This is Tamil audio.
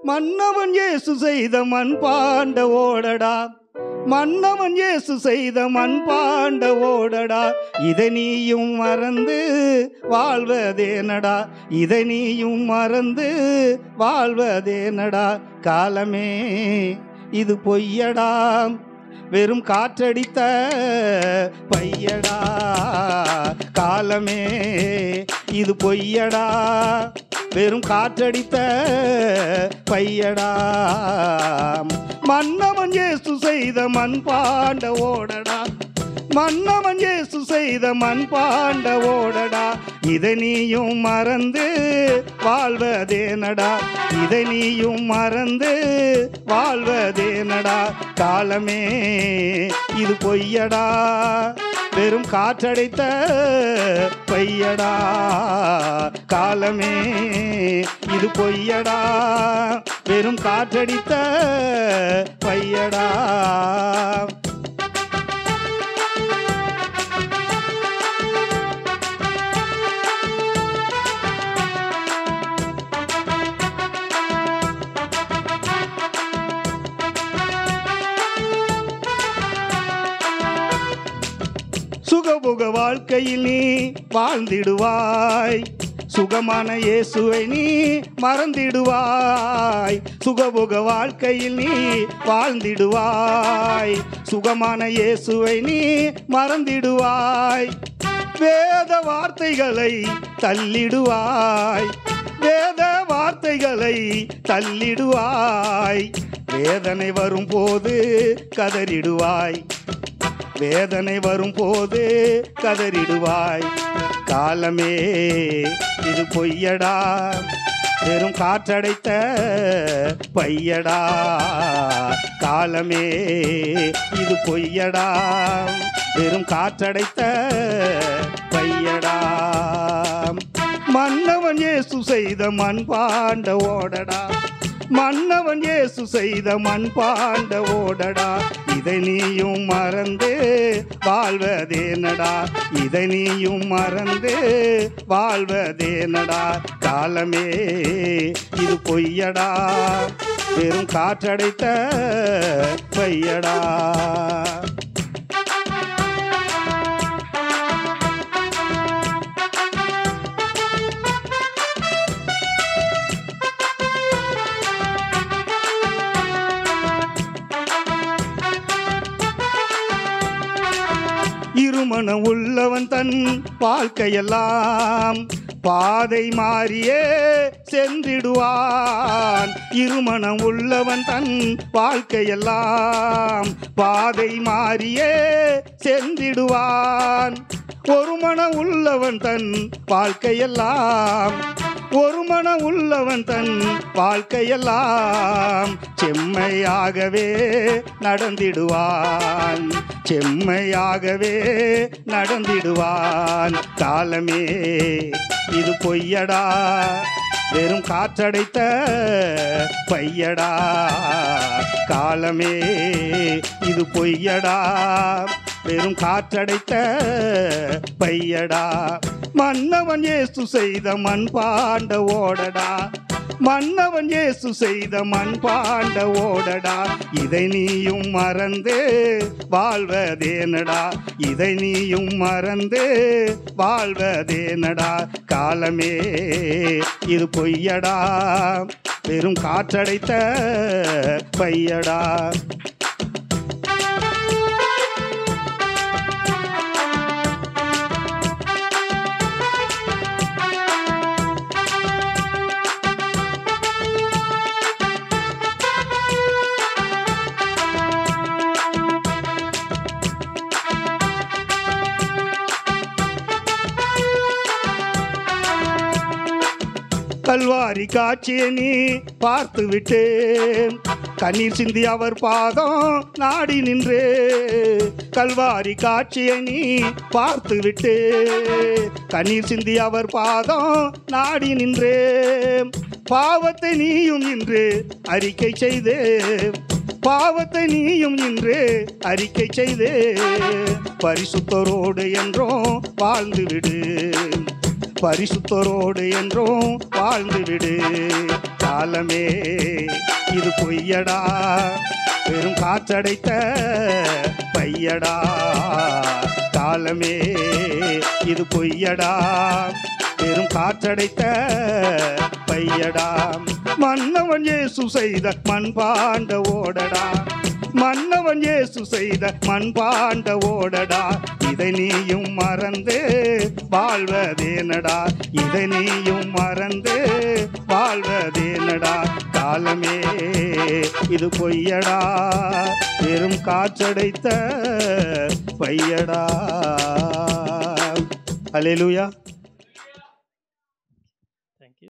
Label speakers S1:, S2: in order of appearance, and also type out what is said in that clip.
S1: மன்னவன் இயேசு செய்த மண் பாண்ட ஓடடா மன்னவன் இயேசு செய்த மண் பாண்ட ஓடடா இதை நீயும் மறந்து வாழ்வதேனடா இதை நீயும் மறந்து வாழ்வதேனடா காலமே இது பொய்யடா வெறும் காற்றடித்த பையடா காலமே இது பொய்யடா வெறும் காற்றடித்த பையடா மன்னவன் இயேசு செய்த மண் பாண்ட ஓடடா மன்னவன் இயேசு செய்த மண் பாண்ட ஓடடா இதை நீயும் மறந்து வாழ்வதேனடா இதை நீயும் மறந்து வாழ்வதேனடா காலமே இது பொய்யடா வெறும் காற்றடைத்த பையடா காலமே இது பொய்யடா வெறும் காற்றடித்த பையடா சுகபுக வாழ்க்கையில் நீ வாழ்ந்திடுவாய் சுகமான இயேசுவை நீ மறந்திடுவாய் சுகபுக வாழ்க்கையில் நீ வாழ்ந்திடுவாய் சுகமான இயேசுவை நீ மறந்திடுவாய் வேத வார்த்தைகளை தள்ளிடுவாய் வேத வார்த்தைகளை தள்ளிடுவாய் வேதனை வரும்போது கதறிடுவாய் வேதனை வரும்போது கதறிடுவாய் காலமே இது பொய்யடா வெறும் காற்றடைத்த பையடா காலமே இது பொய்யடா வெறும் காற்றடைத்த பையடா மன்னவன் இயேசு செய்த மண் பாண்ட ஓடடா மன்னவன் இயேசு செய்த மண் பாண்ட ஓடடா இதை நீயும் மறந்து வாழ்வதேனடா இதை நீயும் மறந்து வாழ்வதேனடா காலமே இது பொய்யடா வெறும் காற்றடைத்த பையடா இருமணம் உள்ளவன் தன் வாழ்க்கையெல்லாம் பாதை மாறியே சென்றிடுவான் இருமணம் உள்ளவன் தன் வாழ்க்கையெல்லாம் பாதை மாறியே சென்றிடுவான் ஒரு மனம் உள்ளவன் தன் வாழ்க்கையெல்லாம் ஒரு மனம் உள்ளவன் தன் வாழ்க்கையெல்லாம் செம்மையாகவே நடந்திடுவான் செம்மையாகவே நடந்திடுவான் காலமே இது பொய்யடா வெறும் காற்றடைத்த பையடா காலமே இது பொய்யடா வெறும் காற்றடைத்த பையடா மன்னவன் இயேசு செய்த மண் பாண்ட ஓடடா மன்னவன் இயேசு செய்த மண் பாண்ட ஓடடா இதை நீயும் மறந்து வாழ்வதேனடா இதை நீயும் மறந்து வாழ்வதேனடா காலமே இது பொய்யடா வெறும் காற்றடைத்த பையடா கல்வாரி காட்சியை நீ பார்த்து விட்டேன் கண்ணீர் சிந்தி அவர் பாதம் நாடி நின்றே கல்வாரி காட்சியை நீ பார்த்து விட்டே கண்ணீர் சிந்தி அவர் பாதம் நாடி நின்றே பாவத்தை நீயும் இன்று அறிக்கை செய்தே பாவத்தை நீயும் இன்று அறிக்கை செய்தே பரிசுத்தரோடு என்றும் வாழ்ந்து விடு பரிசுத்தரோடு என்றும் வாழ்ந்து விடு காலமே இது பொய்யடா வெறும் காற்றடைத்த பையடா காலமே இது பொய்யடா வெறும் காற்றடைத்த பையடா மன்னவன் இயேசு செய்த மண்பாண்ட ஓடடா மன்னவன் இயேசு செய்த மண்பாண்ட ஓடடா இதை நீயும் மறந்து வாழ்வதேனடா இதை நீயும் மறந்து வாழ்வதேனடா காலமே இது பொய்யடா வெறும் காற்றடைத்த பையடா அலேலுயா